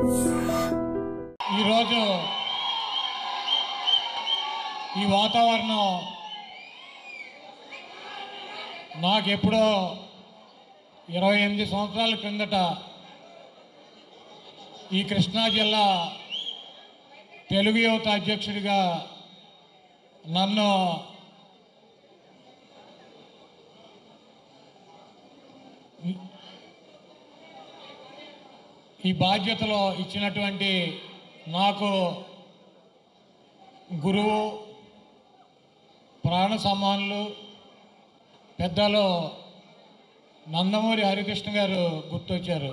ఈరోజు ఈ వాతావరణం నాకెప్పుడో ఇరవై ఎనిమిది సంవత్సరాల క్రిందట ఈ కృష్ణా జిల్లా తెలుగు యువత అధ్యక్షుడిగా నన్ను ఈ బాధ్యతలో ఇచ్చినటువంటి నాకు గురువు ప్రాణ సమానులు పెద్దలు నందమూరి హరికృష్ణ గారు గుర్తొచ్చారు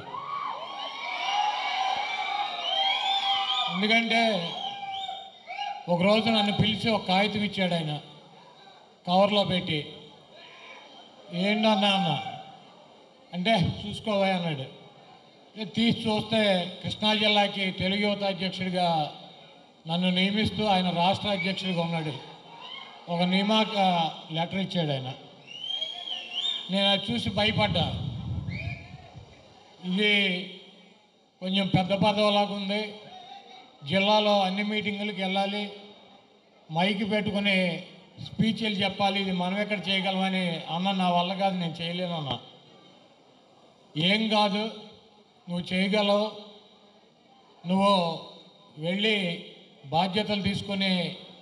ఎందుకంటే ఒకరోజు నన్ను పిలిచి ఒక కాగితం ఇచ్చాడు ఆయన కవర్లో పెట్టి ఏంటన్నా అన్న అంటే చూసుకోవా అన్నాడు నేను తీసి చూస్తే కృష్ణా జిల్లాకి తెలుగు యువత అధ్యక్షుడిగా నన్ను నియమిస్తూ ఆయన రాష్ట్ర అధ్యక్షుడిగా ఉన్నాడు ఒక నియామక లెటర్ ఇచ్చాడు ఆయన నేను అది చూసి భయపడ్డా ఇది కొంచెం పెద్ద పదవిలాగా ఉంది జిల్లాలో అన్ని మీటింగులకు వెళ్ళాలి మైకి పెట్టుకుని స్పీచ్లు చెప్పాలి ఇది మనం ఎక్కడ చేయగలమని అన్న నా వల్ల కాదు నేను చేయలేను అన్న ఏం కాదు నువ్వు చేయగలవు నువ్వు వెళ్ళి బాధ్యతలు తీసుకొని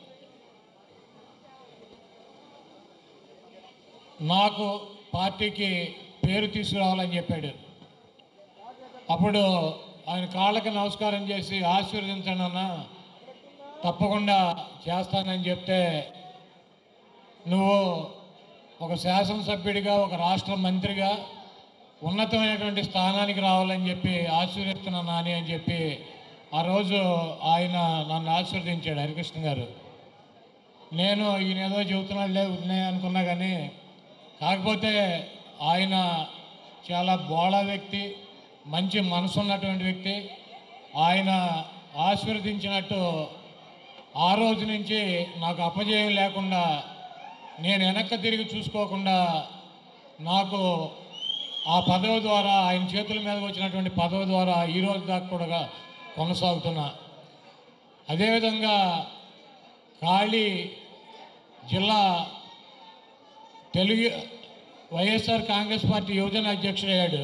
నాకు పార్టీకి పేరు తీసుకురావాలని చెప్పాడు అప్పుడు ఆయన కాళ్ళకి నమస్కారం చేసి ఆశీర్వదించండి అన్న తప్పకుండా చేస్తానని చెప్తే నువ్వు ఒక శాసనసభ్యుడిగా ఒక రాష్ట్ర మంత్రిగా ఉన్నతమైనటువంటి స్థానానికి రావాలని చెప్పి ఆశీర్వదిస్తున్నా నాని అని చెప్పి ఆ రోజు ఆయన నన్ను ఆశీర్వదించాడు హరికృష్ణ గారు నేను ఈయన ఏదో చెబుతున్నాడులే ఉన్నాయి అనుకున్నా కానీ కాకపోతే ఆయన చాలా బోళా వ్యక్తి మంచి మనసు ఉన్నటువంటి వ్యక్తి ఆయన ఆశీర్వదించినట్టు ఆ రోజు నుంచి నాకు అపజయం లేకుండా నేను వెనక్కి తిరిగి చూసుకోకుండా నాకు ఆ పదవి ద్వారా ఆయన చేతుల మీదకి వచ్చినటువంటి పదవి ద్వారా ఈ రోజు దాకా కూడా కొనసాగుతున్నా అదేవిధంగా ఖాళీ జిల్లా తెలుగు వైఎస్ఆర్ కాంగ్రెస్ పార్టీ యువజన అధ్యక్షుడయ్యాడు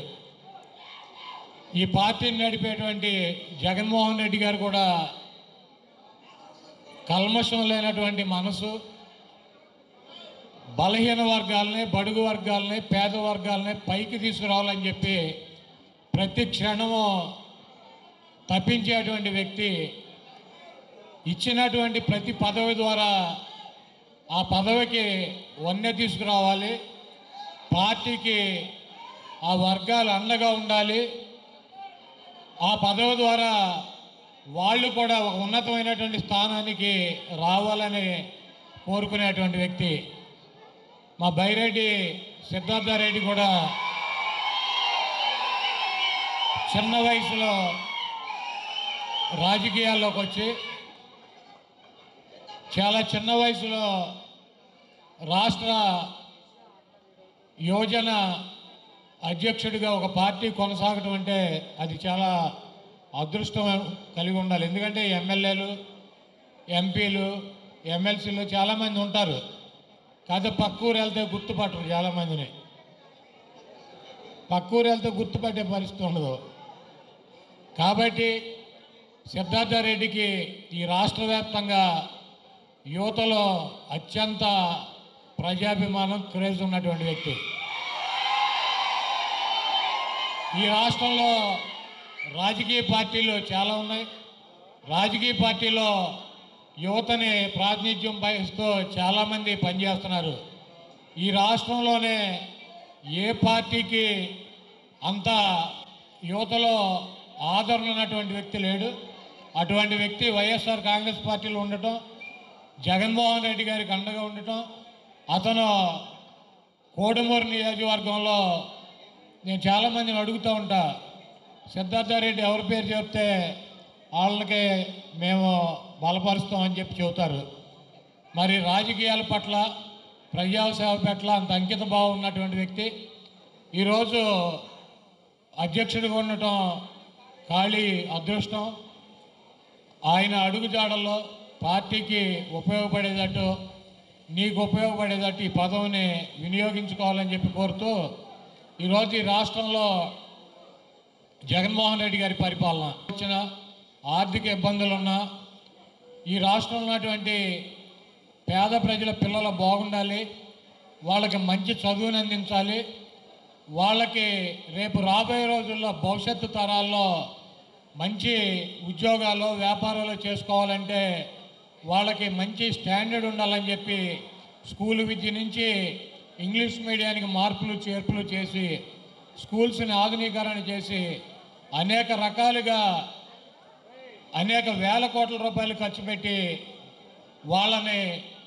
ఈ పార్టీని నడిపేటువంటి జగన్మోహన్ రెడ్డి గారు కూడా కల్మషం లేనటువంటి మనసు బలహీన వర్గాలని బడుగు వర్గాలని పేద వర్గాలని పైకి తీసుకురావాలని చెప్పి ప్రతి క్షణము తప్పించేటువంటి వ్యక్తి ఇచ్చినటువంటి ప్రతి పదవి ద్వారా ఆ పదవికి వన్నె తీసుకురావాలి పార్టీకి ఆ వర్గాలు అండగా ఉండాలి ఆ పదవి ద్వారా వాళ్ళు కూడా ఒక ఉన్నతమైనటువంటి స్థానానికి రావాలని కోరుకునేటువంటి వ్యక్తి మా బైరెడ్డి సిద్ధార్థరెడ్డి కూడా చిన్న వయసులో రాజకీయాల్లోకి వచ్చి చాలా చిన్న వయసులో రాష్ట్ర యోజన అధ్యక్షుడిగా ఒక పార్టీ కొనసాగటం అంటే అది చాలా అదృష్టం కలిగి ఉండాలి ఎందుకంటే ఎమ్మెల్యేలు ఎంపీలు ఎమ్మెల్సీలు చాలామంది ఉంటారు కాదు పక్కూరు వెళ్తే గుర్తుపట్టరు చాలామందిని పక్కూరు వెళ్తే గుర్తుపట్టే పరిస్థితి ఉండదు కాబట్టి సిద్ధార్థ రెడ్డికి ఈ రాష్ట్ర వ్యాప్తంగా యువతలో అత్యంత ప్రజాభిమానం క్రేజ్ ఉన్నటువంటి వ్యక్తి ఈ రాష్ట్రంలో రాజకీయ పార్టీలు చాలా ఉన్నాయి రాజకీయ పార్టీలో యువతని ప్రాతినిధ్యం వహిస్తూ చాలామంది పనిచేస్తున్నారు ఈ రాష్ట్రంలోనే ఏ పార్టీకి అంత యువతలో ఆదరణ ఉన్నటువంటి వ్యక్తి లేడు అటువంటి వ్యక్తి వైఎస్ఆర్ కాంగ్రెస్ పార్టీలో ఉండటం జగన్మోహన్ రెడ్డి గారికి అండగా ఉండటం అతను కోడుమూరు నియోజకవర్గంలో నేను చాలామందిని అడుగుతూ ఉంటా సిద్ధార్థరెడ్డి ఎవరి పేరు చెప్తే వాళ్ళకి మేము బలపరుస్తామని చెప్పి చెబుతారు మరి రాజకీయాల పట్ల ప్రజాసేవ పట్ల అంత అంకిత భావం ఉన్నటువంటి వ్యక్తి ఈరోజు అధ్యక్షుడిగా ఉండటం ఖాళీ అదృష్టం ఆయన అడుగుజాడల్లో పార్టీకి ఉపయోగపడేటట్టు నీకు ఉపయోగపడేటట్టు ఈ పదవిని వినియోగించుకోవాలని చెప్పి కోరుతూ ఈరోజు ఈ రాష్ట్రంలో జగన్మోహన్ రెడ్డి గారి పరిపాలన వచ్చిన ఆర్థిక ఇబ్బందులున్నా ఈ రాష్ట్రంలో ఉన్నటువంటి పేద ప్రజల పిల్లలు బాగుండాలి వాళ్ళకి మంచి చదువుని అందించాలి వాళ్ళకి రేపు రాబోయే రోజుల్లో భవిష్యత్తు తరాల్లో మంచి ఉద్యోగాలు వ్యాపారాలు చేసుకోవాలంటే వాళ్ళకి మంచి స్టాండర్డ్ ఉండాలని చెప్పి స్కూల్ విద్య నుంచి ఇంగ్లీష్ మీడియానికి మార్పులు చేర్పులు చేసి స్కూల్స్ని ఆధునీకరణ చేసి అనేక రకాలుగా అనేక వేల కోట్ల రూపాయలు ఖర్చు పెట్టి వాళ్ళని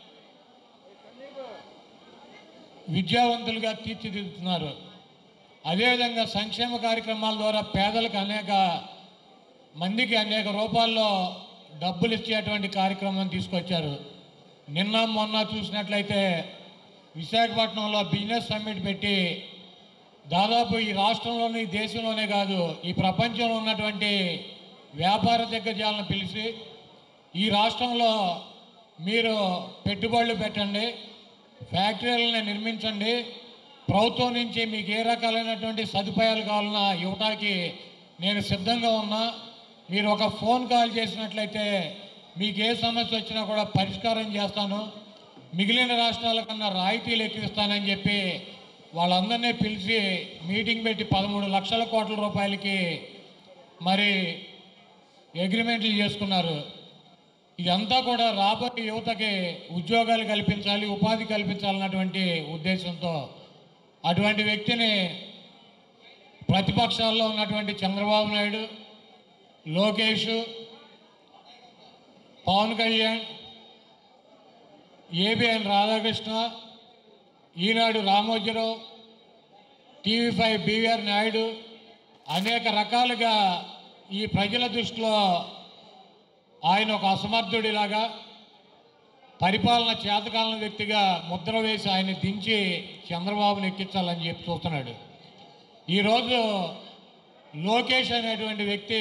విద్యావంతులుగా తీర్చిదిద్దుతున్నారు అదేవిధంగా సంక్షేమ కార్యక్రమాల ద్వారా పేదలకు అనేక మందికి అనేక రూపాల్లో డబ్బులు ఇచ్చేటువంటి కార్యక్రమం తీసుకొచ్చారు నిన్న మొన్న చూసినట్లయితే విశాఖపట్నంలో బిజినెస్ సమ్మిట్ పెట్టి దాదాపు ఈ రాష్ట్రంలోనే ఈ దేశంలోనే కాదు ఈ ప్రపంచంలో ఉన్నటువంటి వ్యాపార దిగ్గజాలను పిలిచి ఈ రాష్ట్రంలో మీరు పెట్టుబడులు పెట్టండి ఫ్యాక్టరీలను నిర్మించండి ప్రభుత్వం నుంచి మీకు ఏ రకాలైనటువంటి సదుపాయాలు కావాలన్నా ఇవ్వటానికి నేను సిద్ధంగా ఉన్నా మీరు ఒక ఫోన్ కాల్ చేసినట్లయితే మీకు ఏ సమస్య వచ్చినా కూడా పరిష్కారం చేస్తాను మిగిలిన రాష్ట్రాల కన్నా రాయితీలు ఎక్కిస్తానని చెప్పి వాళ్ళందరినీ పిలిచి మీటింగ్ పెట్టి పదమూడు లక్షల కోట్ల రూపాయలకి మరి అగ్రిమెంట్లు చేసుకున్నారు ఇదంతా కూడా రాబోయే యువతకి ఉద్యోగాలు కల్పించాలి ఉపాధి కల్పించాలన్నటువంటి ఉద్దేశంతో అటువంటి వ్యక్తిని ప్రతిపక్షాల్లో ఉన్నటువంటి Chandrababu Naidu Lokesh Pawan Kalyan ABN Radhakrishna Eenadu Ramoji Rao TV five BVR Naidu అనేక రకాలుగా ఈ ప్రజల దృష్టిలో ఆయన ఒక అసమర్థుడిలాగా పరిపాలన చేతకాలన వ్యక్తిగా ముద్ర వేసి ఆయన దించి చంద్రబాబుని ఎక్కించాలని చెప్పి చూస్తున్నాడు ఈరోజు లోకేష్ అనేటువంటి వ్యక్తి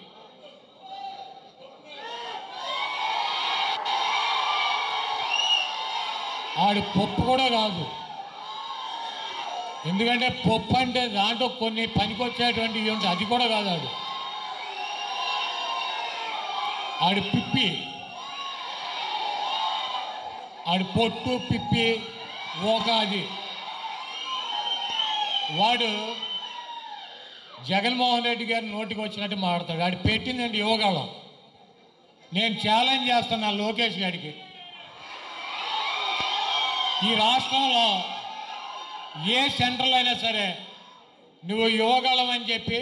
ఆడి పప్పు కూడా కాదు ఎందుకంటే పప్పు అంటే దాంట్లో కొన్ని పనికొచ్చేటువంటివి ఉంటాయి అది కూడా కాదు ఆడు ఆడి పిప్పి ఆడి పొట్టు పిప్పి ఓక అది వాడు జగన్మోహన్ రెడ్డి గారి నోటికి వచ్చినట్టు మాట్లాడతాడు ఆడు పెట్టిందండి యువగాళం నేను ఛాలెంజ్ చేస్తున్నా లోకేష్ గారికి ఈ రాష్ట్రంలో ఏ సెంటర్లో అయినా సరే నువ్వు యువగలం అని చెప్పి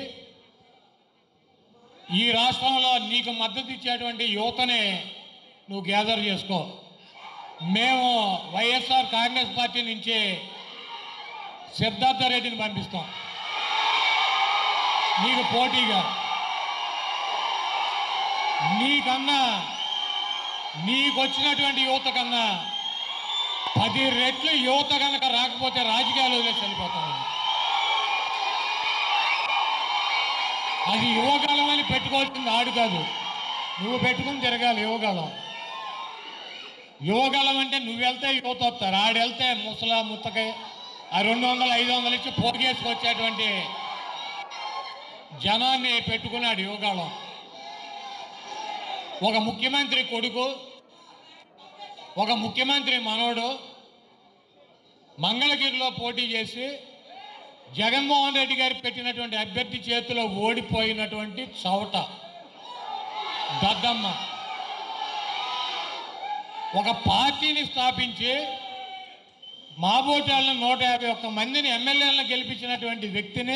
ఈ రాష్ట్రంలో నీకు మద్దతు ఇచ్చేటువంటి యువతని నువ్వు గ్యాదర్ చేసుకో మేము వైఎస్ఆర్ కాంగ్రెస్ పార్టీ నుంచి సిద్ధార్థ రెడ్డిని పంపిస్తాం నీకు పోటీగా నీకన్నా నీకు వచ్చినటువంటి యువత కన్నా పది రెట్లు యువత కనుక రాకపోతే రాజకీయాలు వదిలేసి వెళ్ళిపోతాను అది యువకాలం అని పెట్టుకోవాల్సింది ఆడు కాదు నువ్వు పెట్టుకుని తిరగాలి యువకాలం యువకాలం అంటే నువ్వు వెళ్తే యువత వస్తారు ఆడు వెళ్తే ముసలా ముత్తకై ఆ రెండు వందలు ఐదు వందలు ఇచ్చి పోగేసుకొచ్చేటువంటి జనాన్ని పెట్టుకున్నాడు యువకాలం ఒక ముఖ్యమంత్రి కొడుకు ఒక ముఖ్యమంత్రి మనవడు మంగళగిరిలో పోటీ చేసి జగన్మోహన్ రెడ్డి గారు పెట్టినటువంటి అభ్యర్థి చేతిలో ఓడిపోయినటువంటి చవట దద్దమ్మ ఒక పార్టీని స్థాపించి మాబోటాలను నూట యాభై ఒక్క మందిని ఎమ్మెల్యేలను గెలిపించినటువంటి వ్యక్తిని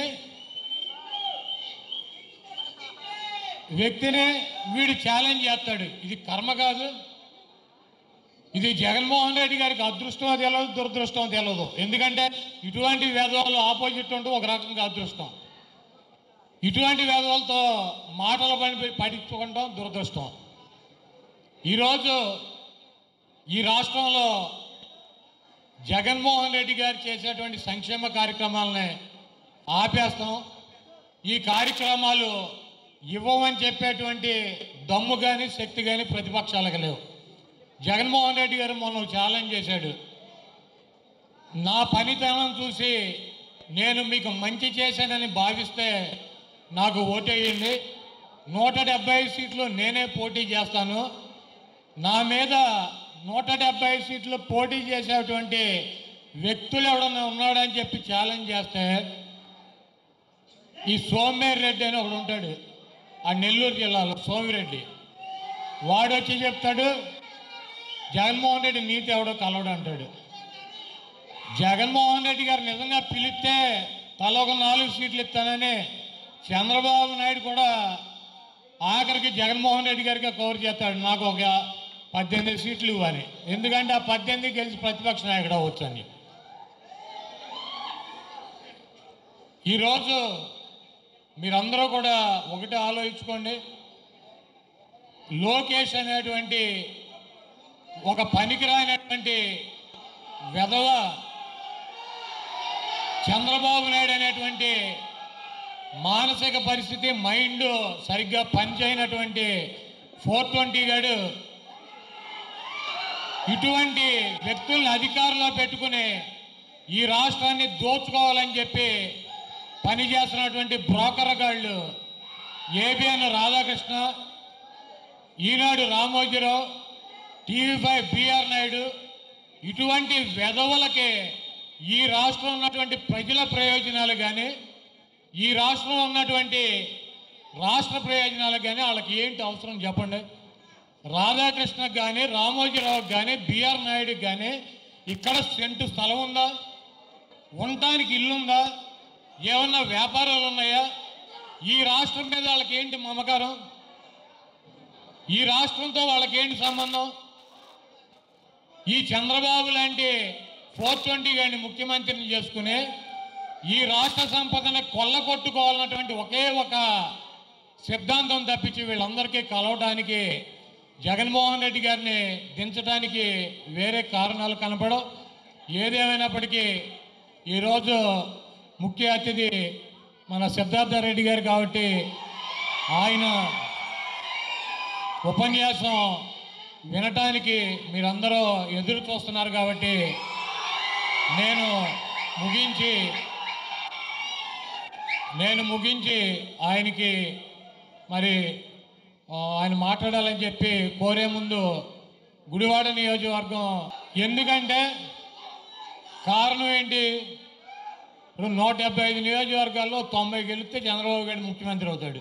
వ్యక్తిని వీడు ఛాలెంజ్ చేస్తాడు ఇది కర్మ కాదు ఇది జగన్మోహన్ రెడ్డి గారికి అదృష్టం తెలియదు దురదృష్టం తెలియదు ఎందుకంటే ఇటువంటి వేదవాళ్ళు ఆపోజిట్ ఉంటూ ఒక రకంగా అదృష్టం ఇటువంటి వేదవాళ్ళతో మాటలు పని పడించుకుంటాం దురదృష్టం ఈరోజు ఈ రాష్ట్రంలో జగన్మోహన్ రెడ్డి గారు చేసేటువంటి సంక్షేమ కార్యక్రమాలని ఆపేస్తాం ఈ కార్యక్రమాలు ఇవ్వమని చెప్పేటువంటి దమ్ము కానీ శక్తి కానీ ప్రతిపక్షాలకు లేవు జగన్మోహన్ రెడ్డి గారు మొన్న ఛాలెంజ్ చేశాడు నా పనితనం చూసి నేను మీకు మంచి చేశానని భావిస్తే నాకు ఓటేయండి నూట డెబ్బై సీట్లు నేనే పోటీ చేస్తాను నా మీద నూట డెబ్బై సీట్లు పోటీ చేసేటువంటి వ్యక్తులు ఎవడన్నా ఉన్నాడని చెప్పి ఛాలెంజ్ చేస్తే ఈ సోమేర్ రెడ్డి అని ఒకడు ఉంటాడు ఆ నెల్లూరు జిల్లాలో సోమిరెడ్డి వాడు వచ్చి చెప్తాడు జగన్మోహన్ రెడ్డి నీతి ఎవడో కలవడు అంటాడు జగన్మోహన్ రెడ్డి గారు నిజంగా పిలిస్తే తల ఒక నాలుగు సీట్లు ఇస్తానని చంద్రబాబు నాయుడు కూడా ఆఖరికి జగన్మోహన్ రెడ్డి గారికి కవర్ చేస్తాడు నాకు ఒక పద్దెనిమిది సీట్లు ఇవ్వాలి ఎందుకంటే ఆ పద్దెనిమిది గెలిచి ప్రతిపక్ష నాయకుడు అవ్వచ్చు అని ఈరోజు మీరందరూ కూడా ఒకటి ఆలోచించుకోండి లోకేష్ అనేటువంటి ఒక పనికిరానటువంటి వెధవ చంద్రబాబు నాయుడు అనేటువంటి మానసిక పరిస్థితి మైండ్ సరిగ్గా పనిచేయనటువంటి ఫోర్ ట్వంటీ గాడు ఇటువంటి వ్యక్తుల్ని అధికారంలో పెట్టుకుని ఈ రాష్ట్రాన్ని దోచుకోవాలని చెప్పి పనిచేస్తున్నటువంటి బ్రోకర్ గాళ్ళు ABN Radhakrishna Eenadu Ramoji Rao TV five BR Naidu ఇటువంటి వెధవలకి ఈ రాష్ట్రంలో ఉన్నటువంటి ప్రజల ప్రయోజనాలు కానీ ఈ రాష్ట్రంలో ఉన్నటువంటి రాష్ట్ర ప్రయోజనాలు కానీ వాళ్ళకి ఏంటి అవసరం చెప్పండి రాధాకృష్ణకు కానీ రామోజీరావుకి కానీ బిఆర్ నాయుడుకి కానీ ఇక్కడ సెంటు స్థలం ఉందా ఉండటానికి ఇల్లుందా ఏమన్నా వ్యాపారాలు ఉన్నాయా ఈ రాష్ట్రం మీద వాళ్ళకి ఏంటి మమకారం ఈ రాష్ట్రంతో వాళ్ళకి ఏంటి సంబంధం ఈ చంద్రబాబు లాంటి ఫోర్ ట్వంటీ గారిని ముఖ్యమంత్రిని చేసుకుని ఈ రాష్ట్ర సంపదను కొల్లగొట్టుకోవాలన్నటువంటి ఒకే ఒక సిద్ధాంతం తప్పించి వీళ్ళందరికీ కలవడానికి జగన్మోహన్ రెడ్డి గారిని దించడానికి వేరే కారణాలు కనపడవు ఏదేమైనప్పటికీ ఈరోజు ముఖ్య అతిథి మన సిద్ధార్థ రెడ్డి గారు కాబట్టి ఆయన ఉపన్యాసం వినటానికి మీరందరూ ఎదురు చూస్తున్నారు కాబట్టి నేను ముగించి నేను ముగించి ఆయనకి మరి ఆ, ఆయన మాట్లాడాలని చెప్పి కోరే ముందు గుడివాడ నియోజకవర్గం ఎందుకంటే కారణం ఏంటి ఇప్పుడు నూట డెబ్బై ఐదు నియోజకవర్గాల్లో తొంభై గెలిస్తే చంద్రబాబు గారు ముఖ్యమంత్రి అవుతాడు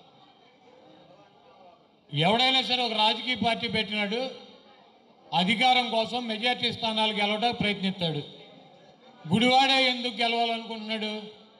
ఎవడైనా సరే ఒక రాజకీయ పార్టీ పెట్టినాడు అధికారం కోసం మెజార్టీ స్థానాలు గెలవడానికి ప్రయత్నిస్తాడు గుడివాడ ఎందుకు గెలవాలనుకుంటున్నాడు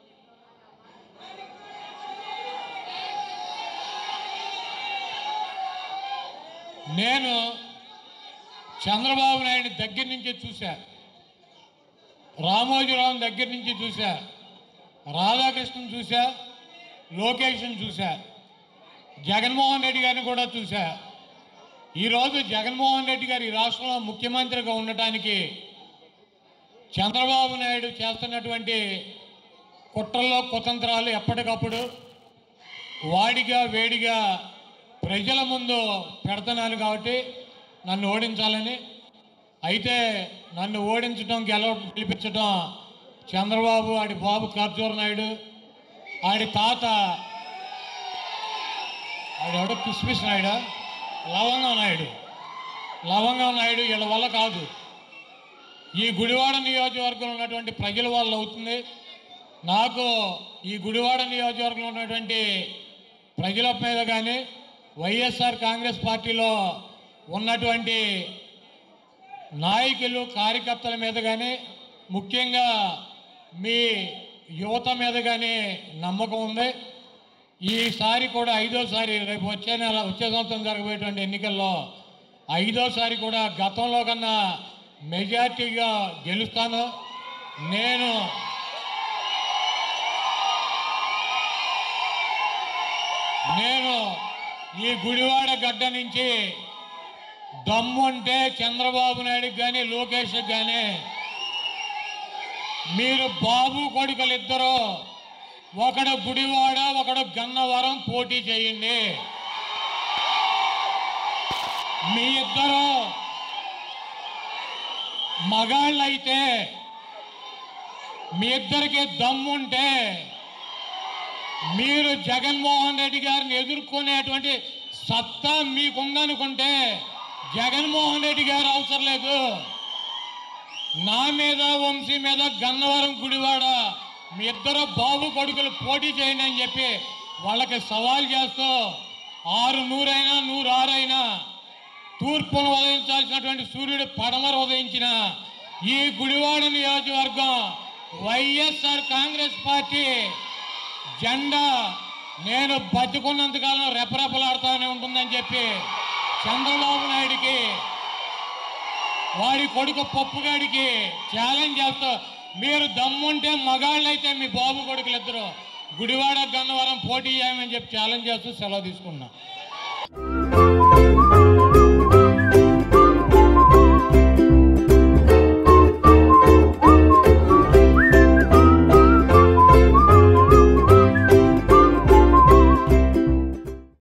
నేను చంద్రబాబు నాయుడు దగ్గర నుంచి చూశా రామోజీరావు దగ్గర నుంచి చూశా రాధాకృష్ణన్ చూశా లోకేష్ని చూశా జగన్మోహన్ రెడ్డి గారిని కూడా చూశా ఈరోజు జగన్మోహన్ రెడ్డి గారు ఈ రాష్ట్రంలో ముఖ్యమంత్రిగా ఉండటానికి చంద్రబాబు నాయుడు చేస్తున్నటువంటి కుట్రల్లో కుతంత్రాలు ఎప్పటికప్పుడు వాడిగా వేడిగా ప్రజల ముందు పెడుతున్నాను కాబట్టి నన్ను ఓడించాలని అయితే నన్ను ఓడించడం గెలవ గెలిపించడం చంద్రబాబు ఆడి బాబు ఖర్జూర నాయుడు ఆడి తాత ఆడెవడో కిస్మిస్ నాయుడా లవంగం నాయుడు లవంగం నాయుడు వీళ్ళ వల్ల కాదు ఈ గుడివాడ నియోజకవర్గంలో ఉన్నటువంటి ప్రజల వల్ల అవుతుంది నాకు ఈ గుడివాడ నియోజకవర్గంలో ఉన్నటువంటి ప్రజల మీద కానీ వైఎస్ఆర్ కాంగ్రెస్ పార్టీలో ఉన్నటువంటి నాయకులు కార్యకర్తల మీద కానీ ముఖ్యంగా మీ యువత మీద కానీ నమ్మకం ఉంది ఈసారి కూడా ఐదోసారి రేపు వచ్చే నెల వచ్చే సంవత్సరం జరగబోయేటువంటి ఎన్నికల్లో ఐదోసారి కూడా గతంలో కన్నా మెజార్టీగా గెలుస్తాను నేను నేను ఈ గుడివాడ గడ్డ నుంచి దమ్ముంటే చంద్రబాబు నాయుడుకి కానీ లోకేష్కి కానీ మీరు బాబు కొడుకులు ఇద్దరు ఒకడు గుడివాడ ఒకడు గన్నవరం పోటీ చేయండి మీ ఇద్దరు మగాళ్ళైతే మీ ఇద్దరికి దమ్ముంటే మీరు జగన్మోహన్ రెడ్డి గారిని ఎదుర్కొనేటువంటి సత్తా మీకుందనుకుంటే జగన్మోహన్ రెడ్డి గారు అవసరం లేదు నా మీద వంశీ మీద గన్నవరం గుడివాడ మీ ఇద్దరు బాబు కొడుకులు పోటీ చేయండి అని చెప్పి వాళ్ళకి సవాల్ చేస్తూ ఆరు నూరైనా నూరు ఆరైనా తూర్పును ఉదయించాల్సినటువంటి సూర్యుడు పడమర ఉదయించిన ఈ గుడివాడ నియోజకవర్గం వైఎస్ఆర్ కాంగ్రెస్ పార్టీ జెండా నేను బతుకున్నంతకాలం రెపరెపలాడుతూనే ఉంటుందని చెప్పి చంద్రబాబు నాయుడికి వాడి కొడుకు పప్పుగాడికి ఛాలెంజ్ చేస్తూ మీరు దమ్ముంటే మగాళ్ళైతే మీ బాబు కొడుకులు ఇద్దరు గుడివాడ గన్నవరం పోటీ చేయమని చెప్పి ఛాలెంజ్ చేస్తూ సెలవు తీసుకున్నా